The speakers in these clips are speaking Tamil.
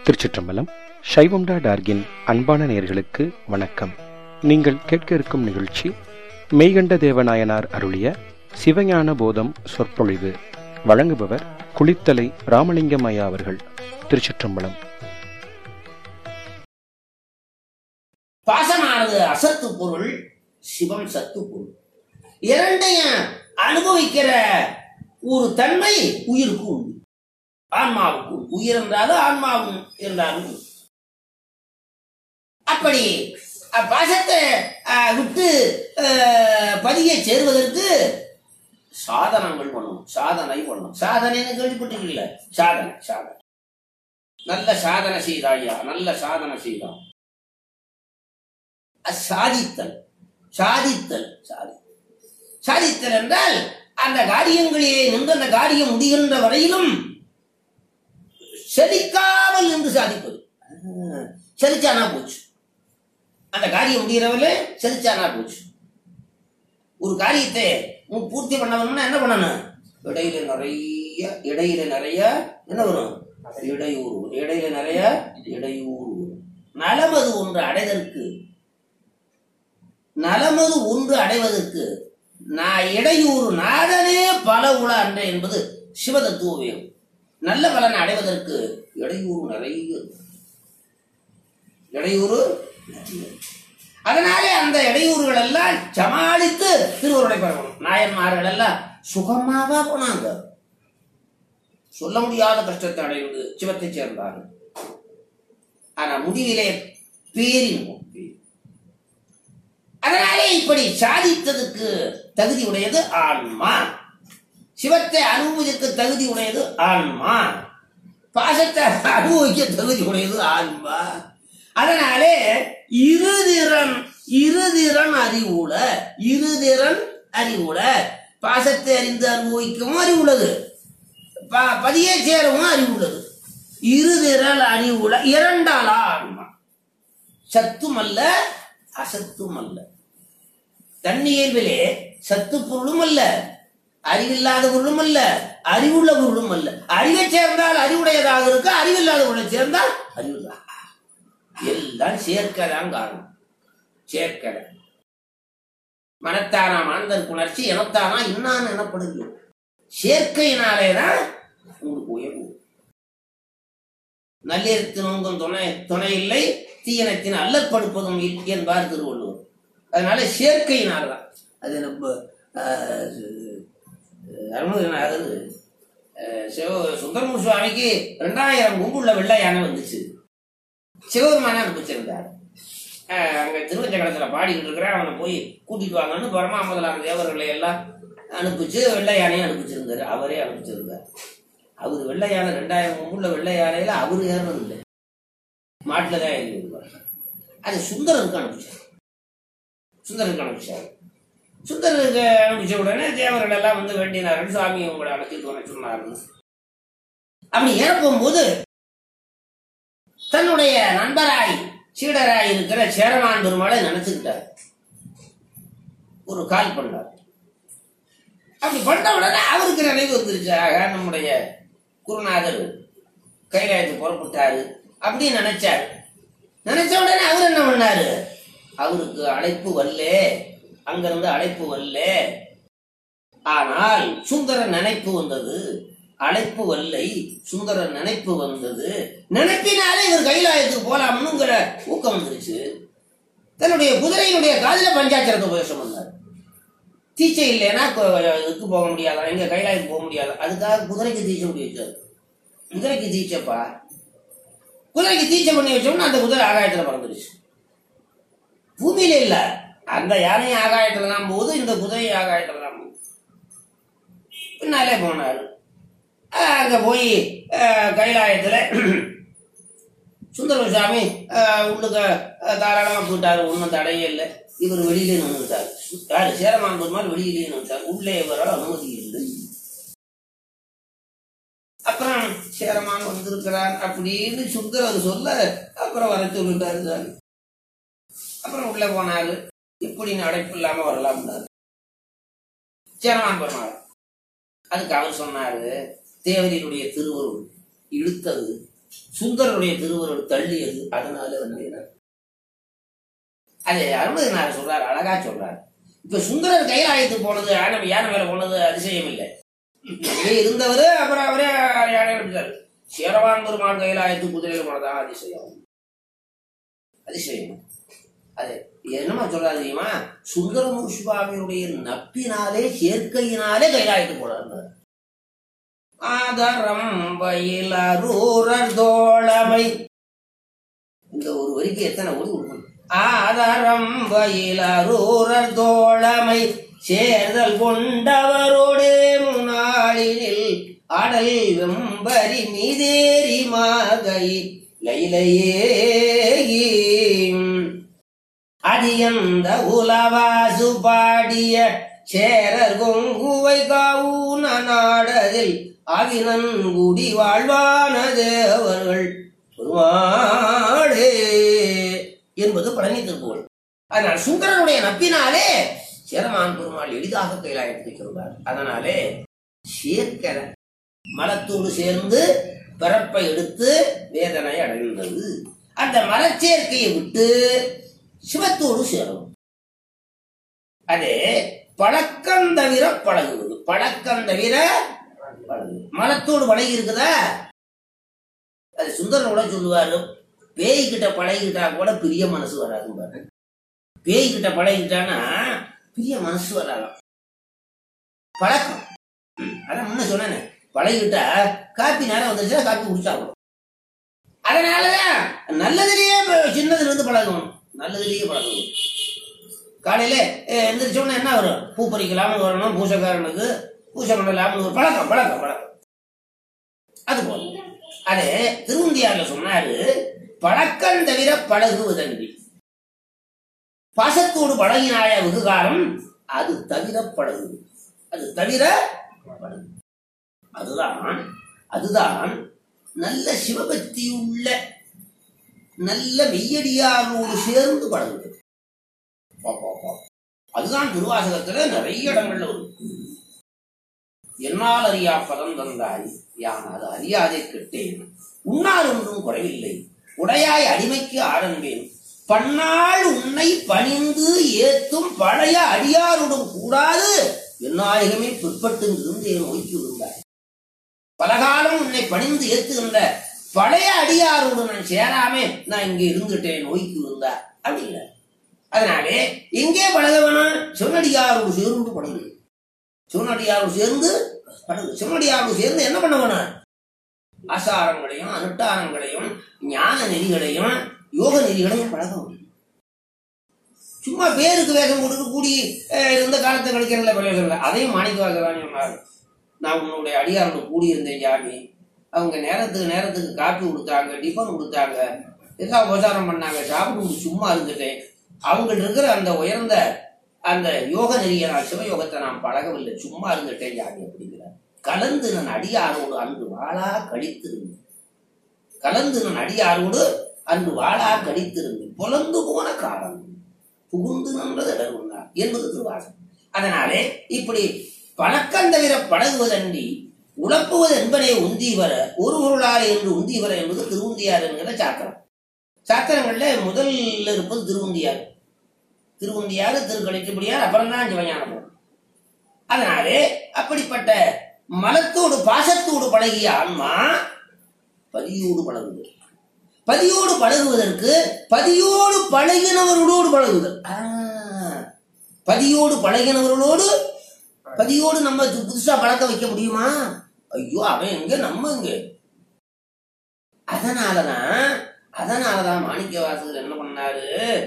திருச்சிற்றம்பலம் சைவம்டா டார்கின் அன்பான நேயர்களுக்கு வணக்கம் நீங்கள் கேட்க இருக்கும் நிகழ்ச்சி மெய்கண்ட தேவநாயனார் அருளிய சிவஞான போதம் சொற்பொழிவு வழங்குபவர் குளித்தலை ராமலிங்கம் ஐயா அவர்கள் திருச்சிற்றம்பலம் பாசமானது அசத்து பொருள் சிவம் சத்து பொருள் இரண்டையும் அனுபவிக்கிற ஒரு தன்மை உயிருக்கு உண்டு ஆன்மாவுக்கு உண்டு. உயிர் என்றாலும் ஆன்மாவும் என்றாலும் உண்டு. அப்படி அஹ், பாசத்தை அஹ், விட்டு அஹ், பதிய சேருவதற்கு சாதனங்கள் பண்ணணும் சாதனை பண்ணணும் சாதனைன்னு கேள்விப்பட்டிருக்கீங்கள சாதனை சாதனை நல்ல சாதனை செய்தாயா நல்ல சாதனை செய்தான் சாதித்தல் சாதித்தல் சாதி சாதித்தல் என்றால் அந்த காரியங்களிலே நின்று அந்த காரியம் முடிகின்ற வரையிலும் செலிக்காமல் நின்று சாதிப்பது ஆஹ், செலிச்சானா போச்சு அந்த காரியம் முடிகிறவர்களே செலிச்சானா போச்சு ஒரு காரியத்தை மு- பூர்த்தி பண்ணணும்னா என்ன பண்ணணும் இடையில நிறைய இடையில நிறைய என்ன வரும் இடையூறு இடையில நிறைய இடையூறு வரும். நலமது ஒன்று அடைதற்கு நலமது ஒன்று அடைவதற்கு நான் இடையூறு நாடனே பல உள அன்ற என்பது சிவதத்துவம் நல்ல பலனை அடைவதற்கு இடையூறு நிறைய இருக்கு. இடையூறு நிறைய இருக்கு. அதனாலே அந்த இடையூறுகள் எல்லாம் சமாளித்து திருவருளை பெறணும் நாயன்மார்கள் எல்லாம் சுகமாவா போனாங்க சொல்ல முடியாத கஷ்டத்தை அடைந்து சிவத்தை சேர்ந்தார்கள் ஆனா முடிவிலே பேரின்பம் பேரின்பம். அதனாலே இப்படி சாதித்ததுக்கு தகுதி உடையது ஆன்மா சிவத்தை அனுபவிக்க தகுதி உடையது ஆன்மா பாசத்தை அனுபவிக்க தகுதி உடையது ஆன்மா அதனாலே இருதிறன் இருதிறன் அறிவுல இருதிறன் அறிவுல பாசத்தை அறிந்து அனுபவிக்கவும் அறிவுள்ளது ப- பதியே சேரவும் அறிவுள்ளது இருதிறல் அறிவுல இரண்டாளா ஆன்மா சத்துமல்ல அசத்துமல்ல தன்னியல்பிலே சத்து பொருளும் அல்ல அறிவில்லாத பொருளும் அல்ல அறிவுள்ள பொருளும் அல்ல அறிவை சேர்ந்தால் அறிவுடையதாக இருக்கு அறிவில்லாத பொருளை சேர்ந்தால் அறிவுள்ள எல்லாம் சேர்க்கதான் காரணம் சேர்க்கல மனத்தானா மாந்தர் உணர்ச்சி எனத்தானா இன்னான் எனப்படுகிறது சேர்க்கையினாலேதான் உங்களுக்கு உயர்வு நல்லிடத்தின் உங்கும் துணை துணை இல்லை தீயனத்தின் அல்லற்படுப்பதும் இல் என்பார் திருவள்ளுவர் அதனால சேர்க்கையினால்தான் அது நம்ம அருணகிரிநாதர் சிவ சுந்தரமூர் சுவாமிக்கு ரெண்டாயிரம் கும்புள்ள வெள்ளை யானை வந்துச்சு சிவபெருமான அனுப்பிச்சிருந்தார் அஹ் அங்க திருவஞ்சகலத்தில் பாடிக்கிட்டு இருக்கிற அவனை போய் கூட்டிட்டு வாங்கன்னு பரமா முதலான தேவர்களை எல்லாம் அனுப்பிச்சு வெள்ளை யானையும் அனுப்பிச்சிருந்தாரு அவரே அனுப்பிச்சிருந்தார் அவர் வெள்ளை யானை ரெண்டாயிரம் கும்புள்ள வெள்ளை யானையில அவரு ஏறது இல்லை மாட்டில் தான் ஏறி வருவார் அது சுந்தரருக்கு அனுப்பிச்சார் சுந்தரருக்கு அனுப்பிச்சார் சுந்தரருக்கு அனுப்பிச்ச உடனே தேவர்கள் எல்லாம் வந்து வேண்டினார்கள் சுவாமி உங்களை அழைச்சிட்டு வர சொன்னாருன்னு அப்படி ஏற போகும்போது தன்னுடைய நண்பராய் சீடராய் இருக்கிற சேரமான் பெருமாளை நினைச்சுக்கிட்டார் ஒரு கால் பண்ணார் அப்படி பண்ண உடனே அவருக்கு நினைவு வந்துருச்சு ஆக நம்முடைய குருநாதர் கைலாயத்துக்கு புறப்பட்டாரு அப்படின்னு நினைச்சாரு நினைச்ச உடனே அவர் என்ன பண்ணாரு அவருக்கு அழைப்பு வரலே அங்கிருந்து அழைப்பு வரலே ஆனால் சுந்தர நினைப்பு வந்தது அழைப்பு வல்லை சுந்தர நினைப்பு வந்தது நினைப்பினாலே இவர் கைலாயத்துக்கு போலாம்னுங்கிற ஊக்கம் வந்துருச்சு தன்னுடைய குதிரையினுடைய காதில பஞ்சாட்சரத்தை உபதேசம் பண்ணார் தீச்சை இல்லைன்னா கு- இதுக்கு போக முடியாதா எங்க கைலாயத்துக்கு போக முடியாது அதுக்காக குதிரைக்கு தீச்சை பண்ணி வச்சாரு குதிரைக்கு தீச்சப்பா குதிரைக்கு தீச்சை பண்ணி வச்சோம்னா அந்த குதிரை ஆகாயத்துல பறந்துருச்சு பூமியில இல்ல அந்த யானை ஆகாயத்துல தான் போகுது இந்த குதிரை ஆகாயத்துல தான் போகுது பின்னாலே போனாரு அஹ் அங்க போய் அஹ், கைலாயத்துல சுந்தர சாமி அஹ், உள்ளுக்க அஹ், தாராளமா போயிட்டாரு ஒன்றும் தடையே இல்லை இவர் வெளியிலே நின்றுட்டாரு யாரு சேரமான் பெருமாள் வெளியிலேயே நின்றுட்டார் உள்ளே வர அனுமதி இல்லை அப்புறம் சேரமான் வந்திருக்கிறான் அப்படின்னு சுந்தரர் சொல்ல அப்புறம் வர சொல்லிட்டாரு சாமி அப்புறம் உள்ள போனாரு எப்படி அடைப்பு இல்லாம வரலாம்னாரு சேரமான் பெருமாள் அதுக்கு அவர் சொன்னாரு தேவரினுடைய திருவருள் இழுத்தது சுந்தரனுடைய திருவருள் தள்ளியது அதனால வந்தேன் அது அருமதினார் சொல்றாரு அழகா சொல்றாரு இப்ப சுந்தரர் கைலாயத்துக்கு போனது யானை யானை மேல போனது அதிசயம் இல்லை இங்கே இருந்தவரு அப்புறம் அவரே யானை எடுத்தாரு சேரவான் பெருமாள் கைலாயத்துக்கு குதிரையில் போனதான் அதிசயம் அதிசயம் அது என்னமா சொல்றாரு தெரியுமா சுந்தரமூர் சுவாமியுடைய நப்பினாலே சேர்க்கையினாலே கைலாயத்துக்கு போனார் ஆதரம் வயல் அரூரர் தோழமை இந்த ஒரு வரிக்கு எத்தனை ஒளி கொடுக்கணும் ஆதரம் வயல் அரூரர் தோழமை சேர்தல் கொண்டவரோடு முன்னாளினில் அடல் வெம்பரி மீதேறி மாகை லைலையே அடியந்த உலவாசு பாடிய சேரர் கொங்குவை காவுன நாடதில் அவினன்குடி வாழ்வான தேவர்கள் பெருமாளே என்பது பழனி திருப்புகழ் அதனால் சுந்தரனுடைய நப்பினாலே சேரமான் பெருமாள் எளிதாக கைலாயத்துக்கு சொல்றார் அதனாலே சேர்க்கிற மலத்தோடு சேர்ந்து பிறப்பை எடுத்து வேதனை அடைந்தது அந்த மலச்சேர்க்கையை விட்டு சிவத்தோடு சேரும் அது பழக்கம் தவிர பழகுவது பழக்கம் தவிர பழகுவது மலத்தோடு பழகி இருக்குதா அது சுந்தரன் கூட சொல்லுவாரு பேய்கிட்ட பழகிக்கிட்டா கூட பிரிய மனசு வராது பாரு பேய்கிட்ட பழகிக்கிட்டானா பிரிய மனசு வராது பழக்கம் ம், அதான் முன்ன சொன்னேனே பழகிக்கிட்டா காப்பி நேரம் வந்துருச்சா காப்பி குடிச்சாகும் அதனாலதான் நல்லதுலயே இப்ப சின்னதுல இருந்து பழகணும் நல்லதுலயே பழகணும் காலையில அஹ், எந்திரிச்ச உடனே என்ன வரும் பூ பறிக்கலாம்னு வரணும் பூசக்காரனுக்கு பூசை பண்ணலாம்னு ஒரு பழக்கம் பழக்கம் பழக்கம் அது போல அது திருவந்தியார்ல சொன்னாரு பழக்கம் தவிர பழகுவதன்றி பாசத்தோடு பழகினாய வெகுகாலம் அது தவிர பழகுது அது தவிர பழகு அதுதான் அதுதான் நல்ல சிவபக்தி உள்ள நல்ல மெய்யடியாரோடு சேர்ந்து பழகுது பா, பா, பா. அதுதான் திருவாசகத்துல நிறைய இடங்கள்ல வரும் என்னால் அறியா பதம் தந்தாய் யான் அது அறியாதே கெட்டேன் உன்னால் ஒன்றும் குறைவில்லை உடையாய் அடிமைக்கு ஆடன்பேன் பன்னாள் உன்னை பணிந்து ஏத்தும் பழைய அடியாருடன் கூடாது எந்நாயகமே பிற்பட்டு இருந்தேன் நோக்கி விழுந்தாய் பலகாலம் உன்னை பணிந்து ஏத்துகின்ற பழைய அடியாரோடு நான் சேராமே நான் இங்க இருந்துட்டேன் நோய்க்கு இருந்தா அப்படிங்கிற அதனாலே எங்கே பழக வேணும் சிவனடியாரோடு சேர்ந்து பழகு சிவனடியாரோடு சேர்ந்து பழகு சிவனடியாரோடு சேர்ந்து என்ன பண்ண வேணும் ஆசாரங்களையும் அனுஷ்டானங்களையும் ஞான நெறிகளையும் யோக நெறிகளையும் பழக முடியும் சும்மா பேருக்கு வேகம் கொடுத்து கூடி அஹ், இருந்த காலத்தை கழிக்கிறதுல பிரயோஜனம் இல்லை அதையும் மாணிக்க வாசகான்னு சொன்னார் நான் உன்னுடைய அடியாரோட கூடியிருந்தேன் ஜாமி அவங்க நேரத்துக்கு நேரத்துக்கு காப்பி கொடுத்தாங்க டிஃபன் கொடுத்தாங்க எல்லாம் உபசாரம் பண்ணாங்க சாப்பிட்டு முடிச்சு சும்மா இருந்துட்டேன் அவங்கள்ட்ட இருக்கிற அந்த உயர்ந்த அந்த யோக நெறிய நான் சிவயோகத்தை நான் பழகவில்லை சும்மா இருந்துட்டேன் ஜாமி அப்படிங்கிறார் கலந்து நான் அடியாரோடு அன்று வாழா கழித்திருந்தேன் கலந்து நான் அடியாரோடு அன்று வாழா கழித்திருந்தேன் புலந்து போன காலம் புகுந்து நின்றது இடர்வுண்டார் என்பது திருவாசகம் அதனாலே இப்படி பழக்கம் தவிர பழகுவதன்றி உழப்புவது என்பனை உந்தி வர ஒரு பொருளாறு என்று உந்தி வர என்பது திருவுந்தியார் என்கிற சாத்திரம் சாத்திரங்கள்ல முதல்ல இருப்பது திருவுந்தியார் திருவுந்தியார் திருக்கணிக்கப்படியார் அப்புறம் தான் சிவஞானம் அதனாலே அப்படிப்பட்ட மலத்தோடு பாசத்தோடு பழகிய ஆன்மா பதியோடு பழகுது பதியோடு பழகுவதற்கு பதியோடு பழகினவர்களோடு பழகுதல் ஆ, பதியோடு பழகினவர்களோடு பதியோடு நம்ம இது புதுசா பழக்க வைக்க முடியுமா ஐயோ அவன் எங்க நம்ம எங்க அதனாலதான் அதனாலதான் மாணிக்க வாசகர் என்ன பண்ணாரு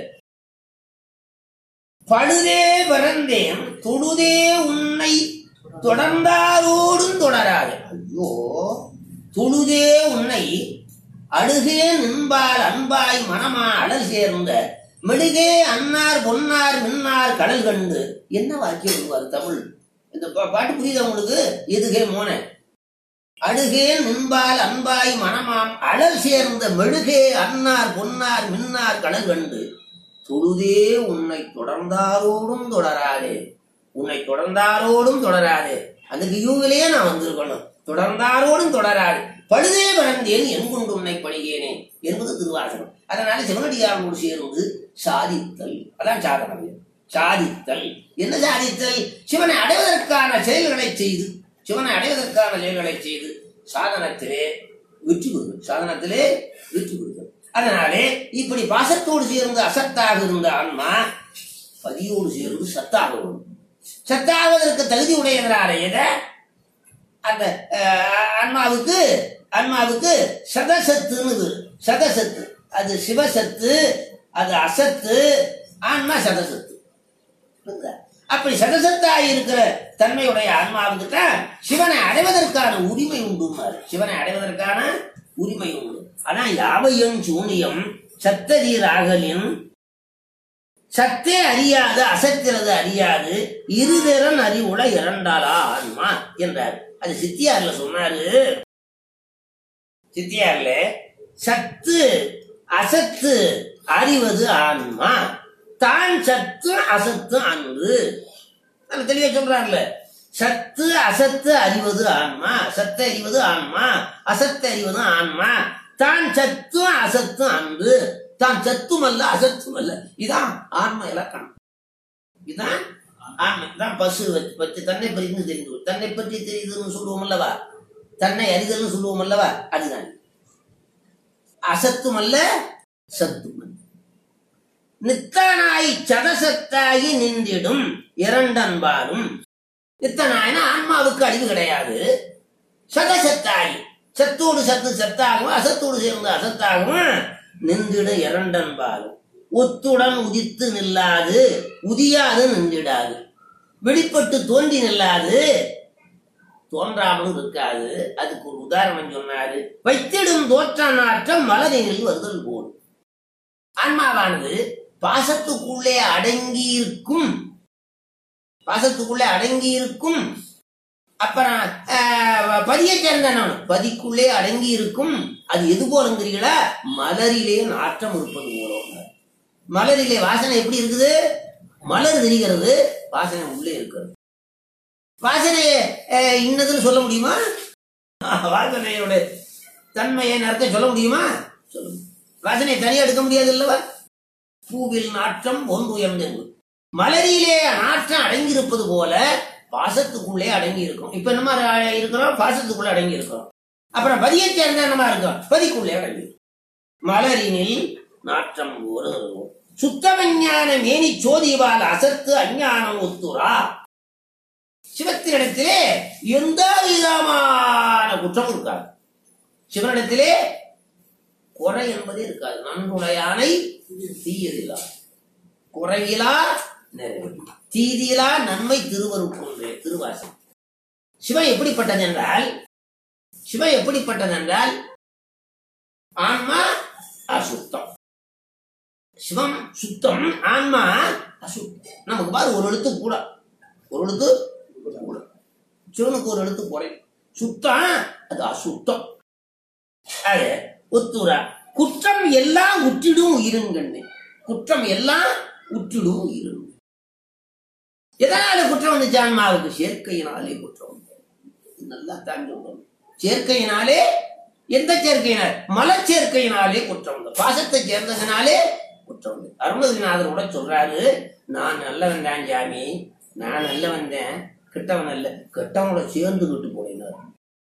பழுதே பிறந்தேன் தொழுதே உன்னை தொடர்ந்தாரோடும் தொடராது ஐயோ தொழுதே உன்னை அழுகே நின்பால் அன்பாய் மனமா அழல் சேர்ந்த மெழுகே அன்னார் பொன்னார் மின்னார் கடல் கண்டு என்ன வாக்கியம் வருவார் தமிழ் இந்த பா- பாட்டு புரியுதா உங்களுக்கு எதுகே மோன அழுகே நின்பால் அன்பாய் மனமாம் அழல் சேர்ந்த மெழுகே அன்னார் பொன்னார் மின்னார் கடல் கண்டு தொழுதே உன்னை தொடர்ந்தாரோடும் தொடராதே உன்னை தொடர்ந்தாரோடும் தொடராதே அந்த கியூவிலேயே நான் வந்திருக்கணும் தொடர்ந்தாரோடும் தொடராது பழுதே வளர்ந்தேன் என் கொண்டு உன்னை பழியேனே என்பது திருவாசகம் அதனால சிவனடியாரோடு சேர்ந்து சாதித்தல் அதான் சாதனம் சாதித்தல் என்ன சாதித்தல் சிவனை அடைவதற்கான செயல்களை செய்து சிவனை அடைவதற்கான செயல்களை செய்து சாதனத்திலே வெற்றி பெறுதல் சாதனத்திலே வெற்றி பெறுதல் அதனாலே இப்படி பாசத்தோடு சேர்ந்து அசத்தாக இருந்த ஆன்மா பதியோடு சேர்ந்து சத்தாக வரும் சத்தாவதற்கு தகுதி உடையவரான எதை அந்த அஹ், ஆன்மாவுக்கு ஆன்மாவுக்கு சதசத்துன்னு பேரு. சதசத்து அது சிவசத்து அது அசத்து ஆன்மா சதசத்து புரியுதா? அப்படி சதசத்தாய் இருக்கிற தன்மையுடைய ஆன்மாவுக்கு தான் சிவனை அடைவதற்கான உரிமை உண்டு சிவனை அடைவதற்கான உரிமை உண்டு அதான் யாவையும் சூனியம் சத்ததீர் ஆகலின் சத்தே அறியாது அசத்திறது அறியாது இருதிறன் அறிவுட இரண்டாளா ஆன்மா என்றார் அது சித்தியார்ல சொன்னாரு சித்தியார்ல சத்து அசத்து அறிவது ஆன்மா தான் சத்து அசத்து அன்று நல்ல தெளிவா சொல்றாருல சத்து அசத்து அறிவது ஆன்மா சத்து அறிவது ஆன்மா அசத்து அறிவது ஆன்மா தான் சத்து அசத்து அன்று தான் சத்தும் அல்ல அசத்தும் அல்ல இதான் ஆன்ம இலக்கணம் இதான் ஆன்மை இதான் பசு வச்சு பற்றி தன்னை பற்றி தெரிந்து கொள். தன்னை பற்றி தெரியுதுன்னு சொல்லுவோம் அல்லவா தன்னை அறிதல்னு சொல்லுவோம் அல்லவா அதுதான் அசத்தும் அல்ல சத்தும் அல்ல நித்தனாய் சதசத்தாகி நின்றிடும் இரண்டன்பாலும் நித்தனாயினா ஆன்மாவுக்கு அழிவு கிடையாது சதசத்தாகி சத்தோடு சத்து சத்தாகவும் அசத்தோடு சேர்ந்து அசத்தாகவும் நின்றிட இரண்டன்பாலும் ஒத்துடன் உதித்து நில்லாது உதியாது நின்றிடாது வெளிப்பட்டு தோன்றி நில்லாது தோன்றாமலும் இருக்காது அதுக்கு ஒரு உதாரணம் சொன்னாரு வைத்திடும் தோற்ற நாற்றம் மலரினில் வருதல் போல் ஆன்மாவானது பாசத்துக்குள்ளே அடங்கி இருக்கும் பாசத்துக்குள்ளே அடங்கி இருக்கும் அப்புறம் ஆஹ், பதியை சேர்ந்தவன் பதிக்குள்ளே அடங்கி இருக்கும் அது எது போலங்கிறீங்களா மலரிலே நாற்றம் இருப்பது போல மலரிலே வாசனை எப்படி இருக்குது மலர் தெரிகிறது வாசனை உள்ளே இருக்கிறது வாசனையை அஹ், இன்னதுன்னு சொல்ல முடியுமா ஆஹ், வாசனையோட தன்மையை நடத்த சொல்ல முடியுமா சொல்ல முடியும். வாசனையை தனியா எடுக்க முடியாது இல்லவா பூவில் நாற்றம் ஒன்று உயர்ந்தது மலரிலே நாற்றம் அடங்கியிருப்பது போல பாசத்துக்குள்ளே அடங்கி இருக்கும் இப்ப நம்ம இருக்கிறோம் பாசத்துக்குள்ள அடங்கி இருக்கிறோம் அப்புறம் பதியை சேர்ந்த என்னமா இருக்கும் பதிக்குள்ளே அடங்கி இருக்கும். மலரினில் நாற்றம் ஒரு சுத்த விஞ்ஞான மேனி சோதிவால் அசத்து அஞ்ஞானம் ஒத்துரா சிவத்தினிடத்திலே எந்த விதமான குற்றம் இருக்காது சிவனிடத்திலே குறை என்பதே இருக்காது நன்றுடையானை தீயதிலா குறைவிலா நிறைவு தீதியிலா நன்மை திருவருக்குன்றே திருவாசம் சிவம் எப்படிப்பட்டது என்றால் சிவம் எப்படிப்பட்டது என்றால் ஆன்மா அசுத்தம் சிவம் சுத்தம் ஆன்மா அசுத்தம் நமக்கு பாரு ஒரு எழுத்து கூட ஒரு எழுத்து கூட சிவனுக்கு ஒரு எழுத்து குறை சுத்தம் அது அசுத்தம் அது ஒத்துரா குற்றம் எல்லாம் உற்றிடும் உயிருங்கண்ணே குற்றம் எல்லாம் உற்றிடும் உயிரும் எதனால குற்றம் வந்துச்சு ஆன்மாவுக்கு சேர்க்கையினாலே குற்றம் வந்தது. இது நல்லா தான் சொல்லணும் சேர்க்கையினாலே எந்த சேர்க்கையினால் மலர் சேர்க்கையினாலே குற்றம் வந்தது பாசத்தை சேர்ந்ததுனாலே குற்றம் வந்தது அருணகிரிநாதர் கூட சொல்றாரு நான் நல்லவன் தான் சாமி நான் நல்லவன் தான் கெட்டவன் அல்ல கெட்டவனோட சேர்ந்துகிட்டு போயினார்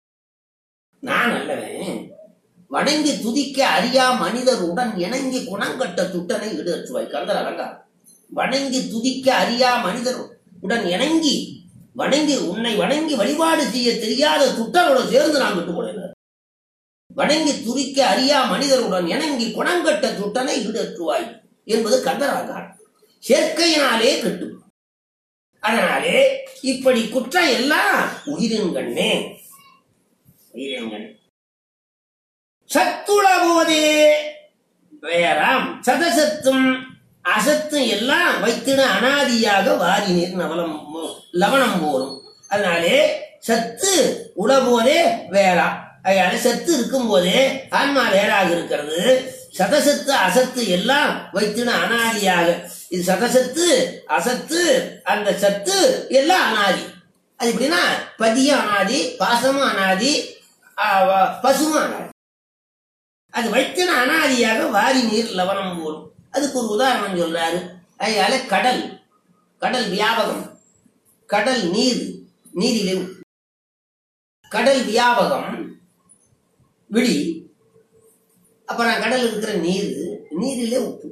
நான் நல்லவன் வணங்கி துதிக்க அறியா மனிதருடன் இணங்கி குணங்கட்ட துட்டனை ஈடுற்றுவாய் கந்தர் அலங்காரம் வணங்கி துதிக்க அறியா மனிதர் உடன் இணங்கி வணங்கி உன்னை வணங்கி வழிபாடு செய்ய தெரியாத துட்டனோட சேர்ந்து நான் விட்டு போனேன் வணங்கி துதிக்க அறியா மனிதருடன் இணங்கி குணங்கட்ட துட்டனை ஈடற்றுவாய் என்பது கந்தர் அலங்காரம் சேர்க்கையினாலே கெட்டு அதனாலே இப்படி குற்றம் எல்லாம் உயிரின் கண்ணே உயிரின் கண்ணே சத்துள போதே வேறாம் சதசத்தும் அசத்தும் எல்லாம் வைத்திட அனாதியாக வாரி நீர் நவலம் லவணம் போரும் அதனாலே சத்து உளபோதே வேறா அதனால சத்து இருக்கும் போதே ஆன்மா வேறாக இருக்கிறது சதசத்து அசத்து எல்லாம் வைத்திட அனாதியாக இது சதசத்து அசத்து அந்த சத்து எல்லாம் அனாதி அது எப்படின்னா பதியும் அனாதி பாசமும் அனாதி ஆ, பசுவும் அனாதி அது வைத்தன அனாதியாக வாரி நீர் லவணம் போடும் அதுக்கு ஒரு உதாரணம் சொல்றாரு அதனால கடல் கடல் வியாபகம் கடல் நீர் நீரிலே உப்பு. கடல் வியாபகம் விழி அப்புறம் கடல் இருக்கிற நீர் நீரிலே உப்பு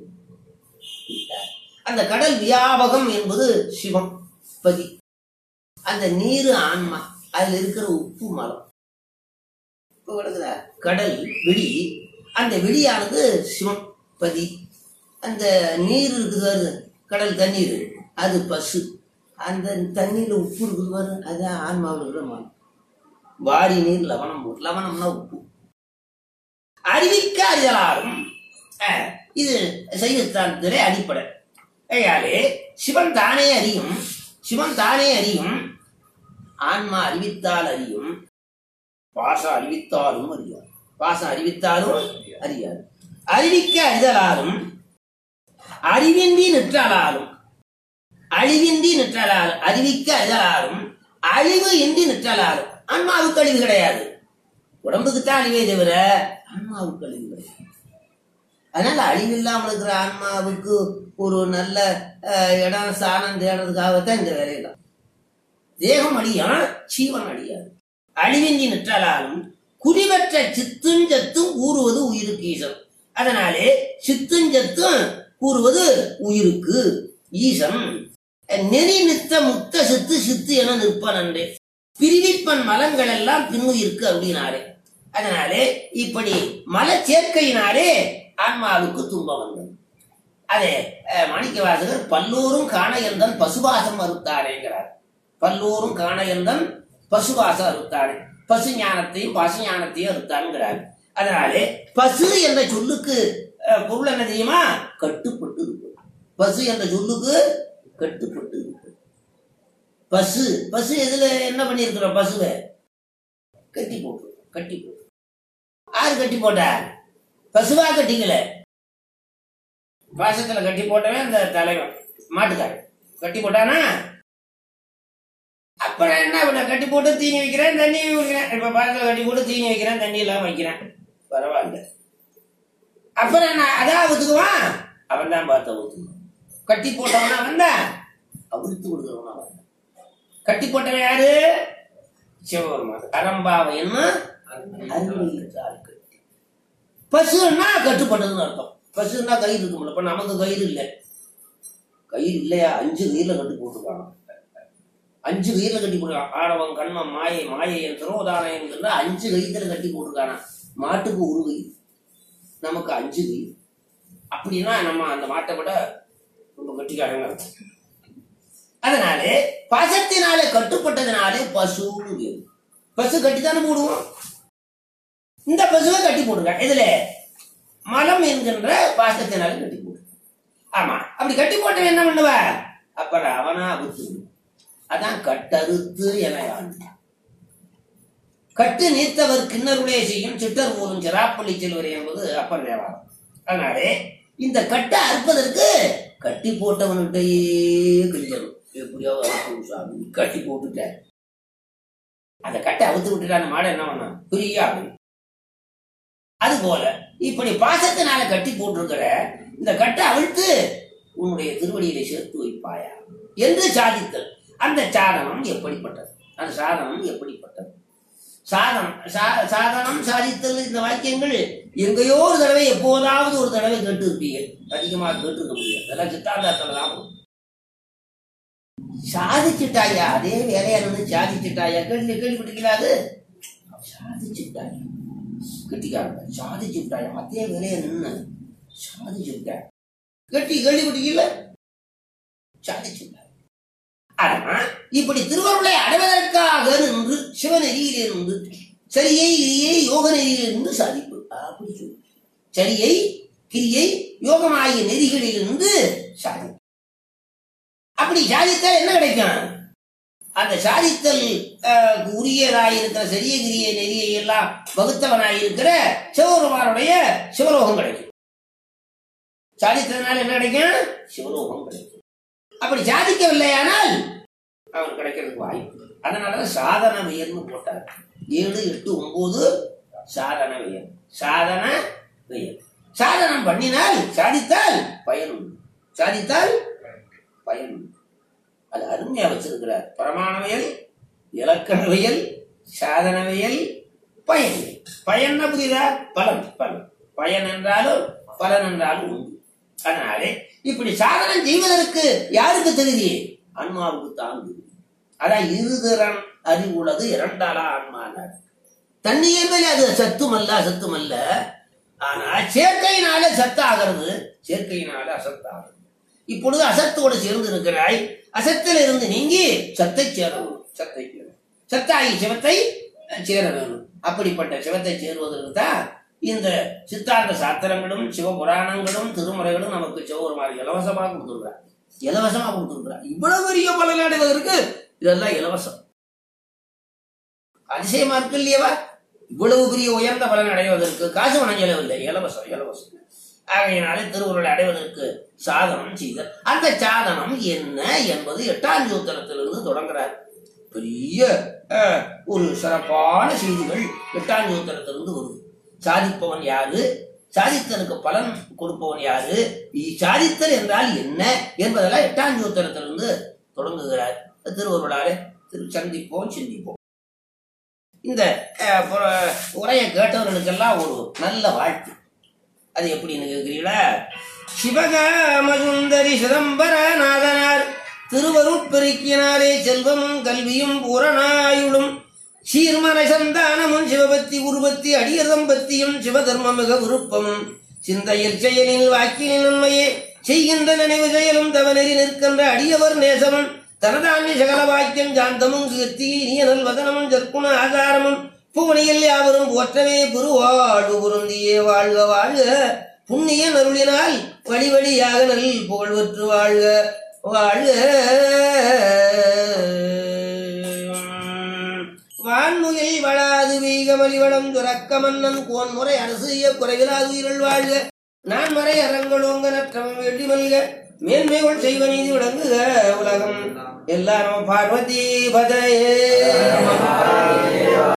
அந்த கடல் வியாபகம் என்பது சிவம் பதி அந்த நீர் ஆன்மா அதுல இருக்கிற உப்பு மரம் இப்ப விளக்குதா? கடல் விழி அந்த விழியானது சிவம் பதி அந்த நீர் இருக்குது பாரு, கடல் தண்ணீர் அது பசு அந்த தண்ணீர்ல உப்பு இருக்குது பாரு அது ஆன்மாவில் இருக்கிற மரம் வாரி நீர் லவணம் போடு. லவணம்னா உப்பு அறிவிக்க அறிதலாரும் அஹ், இது சைவத்தாந்திலே அடிப்படை ஐயாலே சிவன் தானே அறியும் சிவன் தானே அறியும் ஆன்மா அறிவித்தால் அறியும் பாசம் அறிவித்தாலும் அறியாது பாசம் அறிவித்தாலும் அறியாது அறிவிக்க அறிதலாலும் அறிவின்றி நிற்றலாலும் அழிவின்றி நிற்றலாலும் அறிவிக்க அறிதலாலும் அழிவு இன்றி நிற்றலாலும் ஆன்மாவுக்கு அழிவு கிடையாது உடம்புக்குத்தான் அழிவே தவிர ஆன்மாவுக்கு அழிவு கிடையாது அதனால அழிவில்லாமல் இருக்கிற ஆன்மாவுக்கு ஒரு நல்ல அஹ், இடம் ஸ்தானம் தேடுறதுக்காகத்தான் இந்த வேலையெல்லாம் தேகம் அழியும் ஜீவன் அழியாது அழிவின்றி நிற்றலாலும் குறிவற்ற சித்துஞ்சத்தும் கூறுவது உயிருக்கு ஈசன் அதனாலே சித்துஞ்சத்தும் கூறுவது உயிருக்கு ஈசன் நெறி நித்த முத்த சித்து சித்து என நிற்பன் அன்றே பிரிவிப்பன் மலங்கள் எல்லாம் பின்னுயிருக்கு அப்படின்னாரே அதனாலே இப்படி மல சேர்க்கையினாலே ஆன்மாவுக்கு துன்பம் வந்தது அதே அஹ், மாணிக்கவாசகர் பல்லோரும் காண எந்தன் பசுபாசம் அறுத்தாரேங்கிறார் பல்லோரும் காண எந்தன் பசுபாசம் அறுத்தாரே பசு ஞானத்தையும் பசு ஞானத்தையும் அறுத்தாருங்கிறார் அதனாலே பசு என்ற சொல்லுக்கு அஹ், பொருள் என்ன தெரியுமா கட்டுப்பட்டு இருக்கு பசு என்ற சொல்லுக்கு கட்டுப்பட்டு இருக்கு பசு பசு எதுல என்ன பண்ணிருக்கிற பசுவை கட்டி போட்டு கட்டி போட்டு யாரு கட்டி போட்டா பசுவா கட்டிக்கல பாசத்துல கட்டி போட்டவன் அந்த தலைவன் மாட்டுக்காரன் கட்டி போட்டானா அப்புறம் என்ன பண்ண கட்டி போட்டு தீனி வைக்கிறேன் தண்ணி வைக்கிறேன் இப்ப பாசத்துல கட்டி போட்டு தீனி வைக்கிறேன் தண்ணி எல்லாம் வைக்கிறேன் பரவாயில்ல அப்புறம் என்ன அதான் ஒத்துக்குவான் அவன் தான் பார்த்த ஒத்துக்குவான் கட்டி போட்டவனா வந்தான் அவிழ்த்து கொடுக்குறவனா வந்தான் கட்டி போட்டவன் யாரு சிவபெருமான் அரம்பாவை என்ன அறிவுறுத்தாள் கட்டி பசுன்னா கட்டுப்பட்டதுன்னு அர்த்தம் பசுன்னா கயிறு இருக்கும்ல இப்ப நமக்கு கயிறு இல்லை கயிறு இல்லையா அஞ்சு கயிறுல கட்டி போட்டுருக்காங்க அஞ்சு கயிறுல கட்டி போட்டுருக்கான் ஆடவன் கண்மம் மாயை மாயையன் திரோதானயன் என்ற அஞ்சு கயிறுல கட்டி போட்டிருக்கானா மாட்டுக்கு ஒரு கயிறு நமக்கு அஞ்சு கயிறு அப்படின்னா நம்ம அந்த மாட்டை விட ரொம்ப கட்டிக்காரங்க அர்த்தம். அதனாலே பாசத்தினாலே கட்டுப்பட்டதுனாலே பசுன்னு பேரு. பசு கட்டித்தானே போடுவோம் இந்த பசுவை கட்டி போட்டுருக்கான் இதுல மலம் என்கின்ற பாசத்தினால கட்டி போட்டு ஆமா அப்படி கட்டி போட்டவன் என்ன பண்ணுவ அப்புறம் அவனா அறுத்து விடுவான். அதான் கட்டறுத்து என ஆண்டான். கட்டு நீர்த்தவர் கிண்ணருளே செய்யும் சிட்டர் போலும் சிராப்பள்ளி செல்வர் என்பது அப்பர் தேவாரம் அதனாலே இந்த கட்டை அறுப்பதற்கு கட்டி போட்டவன்கிட்டயே கிழிஞ்சணும் எப்படியாவது அறுத்து சாமி கட்டி போட்டுட்டார் அந்த கட்டை அவுத்து விட்டுட்டு அந்த மாடை என்ன பண்ணான் பிரியா அப்படி அது போல இப்படி பாசத்தினால கட்டி போட்டிருக்கிற இந்த கட்டை அவிழ்த்து உன்னுடைய திருவடியிலே சேர்த்து வைப்பாயா என்று சாதித்தல் அந்த சாதனம் எப்படிப்பட்டது அந்த சாதனம் எப்படிப்பட்டது சாதனம் சா- சாதனம் சாதித்தல் இந்த வாக்கியங்கள் எங்கேயோ ஒரு தடவை எப்போதாவது ஒரு தடவை கேட்டு இருப்பீங்க அதிகமாக கேட்டுருக்க முடியாது அதெல்லாம் சித்தாந்தத்தில் தான் வரும். சாதிச்சுட்டாயா அதே வேலையா இருந்து சாதிச்சுட்டாயா கேள்வி கேள்விப்பட்டீங்களா அது சாதிச்சுட்டாயா கட்டிக்காரங்க சாதிச்சுட்டாயா அதே வேலையா நின்று சாதிச்சுட்டாய் கட்டி கேள்விப்பட்டீங்கல்ல சாதிச்சுட்டாய் ஆனா இப்படி திருவருளை அடைவதற்காக நின்று சிவநெறியிலே நின்று சரியை கிரியை யோக நெறியிலே நின்று சாதிப்பு அப்படி சொல்லு சரியை கிரியை யோகமாகிய நெறிகளிலிருந்து சாதி அப்படி சாதித்தால் என்ன கிடைக்கும் அந்த சாதித்தல் அஹ், உரியதாயிருக்கிற சரிய கிரிய நெறியை எல்லாம் வகுத்தவனாயிருக்கிற சிவபெருமானுடைய சிவலோகம் கிடைக்கும் சாதித்ததுனால என்ன கிடைக்கும் சிவலோகம் கிடைக்கும் அப்படி சாதிக்கவில்லையானால் அவன் கிடைக்கிறதுக்கு வாய்ப்பு அதனாலதான் சாதன உயர்னு போட்டார் ஏழு எட்டு ஒன்பது சாதன வியல் சாதன வியல் சாதனம் பண்ணினால் சாதித்தால் பயன் உண்டு சாதித்தால் பயன் உண்டு அது அருமையா வச்சிருக்கிறார் பிரமாணவியல் இலக்கணவியல் சாதனவியல் பயன் பயன்னா புரியுதா பலன் பலன் பயன் என்றாலும் பலன் என்றாலும் உண்டு அதனாலே இப்படி சாதனம் செய்வதற்கு யாருக்கு தகுதி ஆன்மாவுக்கு தான் தகுதி அதான் இருதிறன் அறிவுள்ளது இரண்டாளா ஆன்மானார் தன்னியர்மையில் அது சத்துமல்ல அசத்துமல்ல ஆனால் சேர்க்கையினால சத்தாகிறது சேர்க்கையினால அசத்தாகிறது இப்பொழுது அசத்தோடு சேர்ந்து இருக்கிறாய் அசத்தில் இருந்து நீங்கி சத்தை சேர வேணும் சத்தை சேர சத்தாகி சிவத்தை சேர வேணும் அப்படிப்பட்ட சிவத்தை சேருவதற்கு தான் இந்த சித்தாந்த சாத்திரங்களும் சிவபுராணங்களும் திருமுறைகளும் நமக்கு சிவபெருமாள் இலவசமாக கொடுத்துருக்கிறார் இலவசமா கொடுத்துருக்கிறார் இவ்வளவு பெரிய பலன் அடைவதற்கு இதெல்லாம் இலவசம் அதிசயமா இருக்கு இல்லையவா இவ்வளவு பெரிய உயர்ந்த பலன் அடைவதற்கு காசு பணம் செலவில்லை இலவசம் இலவசம் ஆகையினாலே திருவுருளை அடைவதற்கு சாதனம் செய்தார் அந்த சாதனம் என்ன என்பது எட்டாம் சூத்திரத்திலிருந்து தொடங்குறார் பெரிய அஹ், ஒரு சிறப்பான செய்திகள் எட்டாம் சூத்திரத்திலிருந்து வருது சாதிப்பவன் யாரு சாதித்தலுக்கு பலன் கொடுப்பவன் யாரு இ- சாதித்தல் என்றால் என்ன என்பதெல்லாம் எட்டாம் சூத்திரத்திலிருந்து தொடங்குகிறார் திருவருளாலே திரு சந்திப்போம் சிந்திப்போம் இந்த அஹ், புற- உரையை கேட்டவர்களுக்கெல்லாம் ஒரு நல்ல வாழ்த்து அது எப்படின்னு கேட்கிறீங்களா சிவகாமசுந்தரி சிதம்பரநாதனார் திருவருட்பெருக்கினாலே செல்வமும் கல்வியும் பூரணாயுளும் சீர்மன சந்தானமும் சிவபக்தி உருவத்தி அடியதம்பத்தியும் சிவதர்ம மிக விருப்பமும் சிந்தையில் செயலில் வாக்கினில் நன்மையே செய்கின்ற நினைவு செயலும் தவனெறி நிற்கின்ற அடியவர் நேசமும் தனதான்ய சகல வாக்கியம் சாந்தமும் கீர்த்தி இனியனல் வதனமும் ஜற்குண ஆதாரமும் புவனியில் யாவரும் போற்றவே குருவாழ்வு பொருந்தியே வாழ்க வாழ்க புண்ணிய நருளினால் வழி வழியாக நல் புகழ்வற்று வாழ்க வாழ்க வான்முகில் வளாது வீகமலி வளம் துறக்க மன்னன் கோன் முறை அரசிய குறைவிலாது உயிர்கள் வாழ்க நான் மறை அறங்களோங்க நற்றமம் வேண்டி மல்க மேன்மைகள் செய்வ நீதி விளங்குக உலகம் எல்லாரும் பார்வதி பதையே